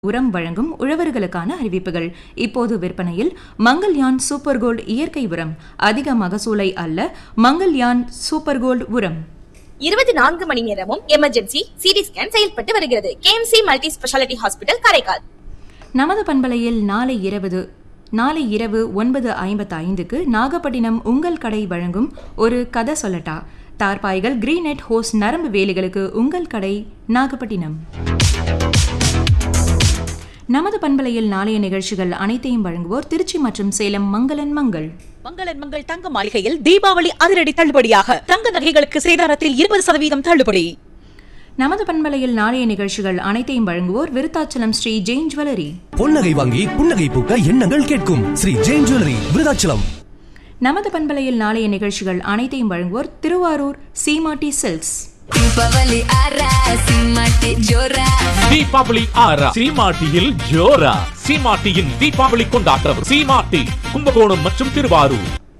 உரம் வழங்கும் உழவர்களுக்கான அறிவிப்புகள் இப்போது விற்பனையில் மங்கல்யான் சூப்பர் கோல்ட் இயற்கை உரம் அதிக மகசூலை அல்ல மங்கல்யான் சூப்பர் கோல்ட் உரம் இருபத்தி நான்கு மணி நேரமும் எமர்ஜென்சி சிடி ஸ்கேன் செயல்பட்டு வருகிறது KMC multi speciality hospital Karaikal நமது பண்பலையில் நாளை இரவு நாளை இரவு ஒன்பது ஐம்பத்து ஐந்துக்கு நாகப்பட்டினம் உங்கள் கடை வழங்கும் ஒரு கதை சொல்லட்டா தார்பாய்கள் கிரீனெட் ஹோஸ் நரம்பு வேலிகளுக்கு உங்கள் கடை நாகப்பட்டினம் நமது பண்பலையில் நாளைய நிகழ்ச்சிகள் அனைத்தையும் வழங்குவோர் திருச்சி மற்றும் சேலம் மங்களன் மங்கள் மங்களன் மங்கள் தங்க மாளிகையில் தீபாவளி அதிரடி தள்ளுபடியாக தங்க நகைகளுக்கு சேதாரத்தில் இருபது சதவீதம் தள்ளுபடி நமது பண்பலையில் நாளைய நிகழ்ச்சிகள் அனைத்தையும் வழங்குவோர் விருத்தாச்சலம் ஸ்ரீ ஜெயின் ஜுவல்லரி பொன்னகை வாங்கி புன்னகை பூக்க எண்ணங்கள் கேட்கும் ஸ்ரீ ஜெயின் ஜுவல்லரி விருதாச்சலம் நமது பண்பலையில் நாளைய நிகழ்ச்சிகள் அனைத்தையும் வழங்குவோர் திருவாரூர் சீமாட்டி சில்க்ஸ் ದೀಪಾವಳಿ ಆರ ಸಿಂಹಕ್ಕೆ ಜೋರ தீபாவளி ஆறா சீமாட்டியில் ஜோரா சீமாட்டியின் தீபாவளி கொண்டாட்டம் சீமாட்டி கும்பகோணம் மற்றும் திருவாரூர்